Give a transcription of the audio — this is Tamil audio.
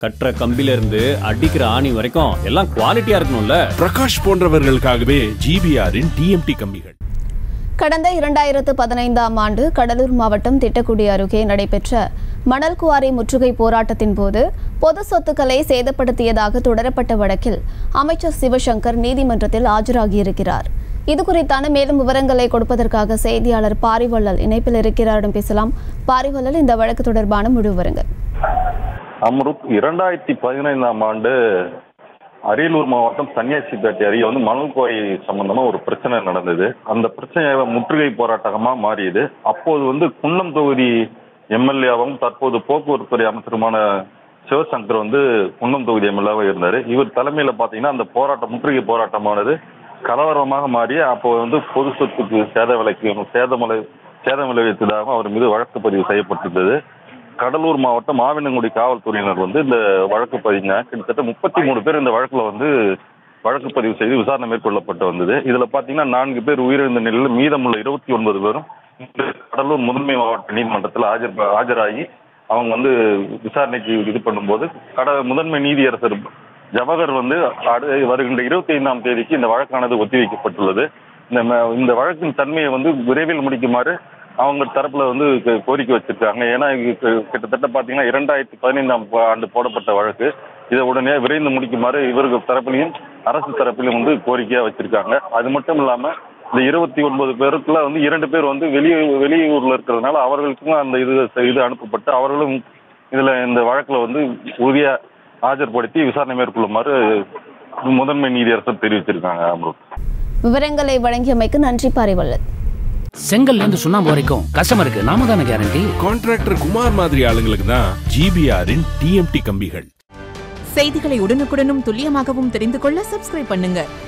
கட்டுற கம்பில இருந்து அடிக்கிற ஆணி வரைக்கும் எல்லாம் குவாலிட்டியா இருக்கணும்ல பிரகாஷ் போன்றவர்களுக்காகவே ஜிபிஆரின் டிஎம்டி கம்பிகள் கடந்த இரண்டாயிரத்து பதினைந்தாம் ஆண்டு கடலூர் மாவட்டம் திட்டக்குடி அருகே நடைபெற்ற மணல் குவாரி முற்றுகை போராட்டத்தின் போது பொது சொத்துக்களை சேதப்படுத்தியதாக தொடரப்பட்ட வழக்கில் அமைச்சர் சிவசங்கர் நீதிமன்றத்தில் ஆஜராகியிருக்கிறார் இது குறித்தான மேலும் விவரங்களை கொடுப்பதற்காக செய்தியாளர் பாரிவள்ளல் இணைப்பில் இருக்கிறாரிடம் பேசலாம் பாரிவள்ளல் இந்த வழக்கு தொடர்பான முழு விவரங்கள் அம்ருத் இரண்டாயிரத்தி பதினைந்தாம் ஆண்டு அரியலூர் மாவட்டம் சன்னியாசிப்பேட்டை அருகே வந்து மணல் குவாரி சம்பந்தமா ஒரு பிரச்சனை நடந்தது அந்த பிரச்சனை முற்றுகை போராட்டமா மாறியது அப்போது வந்து குன்னம் தொகுதி எம்எல்ஏவும் தற்போது போக்குவரத்து துறை அமைச்சருமான சிவசங்கர் வந்து குன்னம் தொகுதி எம்எல்ஏவாக இருந்தார் இவர் தலைமையில் பார்த்தீங்கன்னா அந்த போராட்டம் முற்றுகை போராட்டமானது கலவரமாக மாறி அப்போ வந்து பொது சொத்துக்கு சேத விலைக்கு சேதமலை சேதம் விளைவித்ததாக அவர் மீது வழக்கு பதிவு செய்யப்பட்டிருந்தது கடலூர் மாவட்டம் மாவினங்குடி காவல்துறையினர் வந்து இந்த வழக்கு பதிங்க கிட்டத்தட்ட முப்பத்தி மூணு பேர் இந்த வழக்குல வந்து வழக்கு பதிவு செய்து விசாரணை மேற்கொள்ளப்பட்டு வந்தது இதுல பாத்தீங்கன்னா நான்கு பேர் உயிரிழந்த நிலையில் மீதமுள்ள இருபத்தி ஒன்பது பேரும் இன்று கடலூர் முதன்மை மாவட்ட நீதிமன்றத்தில் ஆஜர் ஆஜராகி அவங்க வந்து விசாரணைக்கு இது பண்ணும்போது கட முதன்மை நீதியரசர் ஜவஹர் வந்து அடு வருகின்ற இருபத்தி ஐந்தாம் தேதிக்கு இந்த வழக்கானது ஒத்திவைக்கப்பட்டுள்ளது இந்த ம- இந்த வழக்கின் தன்மையை வந்து விரைவில் முடிக்குமாறு அவங்க தரப்புல வந்து கோ- கோரிக்கை வச்சிருக்காங்க ஏன்னா இது கி- கிட்டத்தட்ட பாத்தீங்கன்னா இரண்டாயிரத்தி பதினைந்தாம் ஆண்டு போடப்பட்ட வழக்கு இதை உடனே விரைந்து முடிக்குமாறு இவர்கள் தரப்புலையும் அரசு தரப்பிலும் வந்து கோரிக்கையா வச்சிருக்காங்க அது மட்டும் இல்லாம இந்த இருபத்தி ஒன்பது பேருக்குள்ள வந்து இரண்டு பேர் வந்து வெளியே வெளியூர்ல இருக்கிறதுனால அவர்களுக்கும் அந்த இது இது அனுப்பப்பட்டு அவர்களும் இதுல இந்த வழக்குல வந்து உரிய ஆஜர்படுத்தி விசாரணை மேற்கொள்ளுமாறு முதன்மை நீதியரசர் தெரிவிச்சிருக்காங்க அம்ருத் விவரங்களை வழங்கியமைக்கு நன்றி பாரிவள்ளல் செங்கல்ல இருந்து சுண்ணாம்பு வரைக்கும் கஸ்டமருக்கு நாம தானே கேரண்டி கான்ட்ராக்டர் குமார் மாதிரி ஆளுங்களுக்கு தான் ஜிபிஆரின் டிஎம்டி கம்பிகள் செய்திகளை உடனுக்குடனும் துல்லியமாகவும் தெரிந்து கொள்ள சப்ஸ்கிரைப் பண்ணுங்க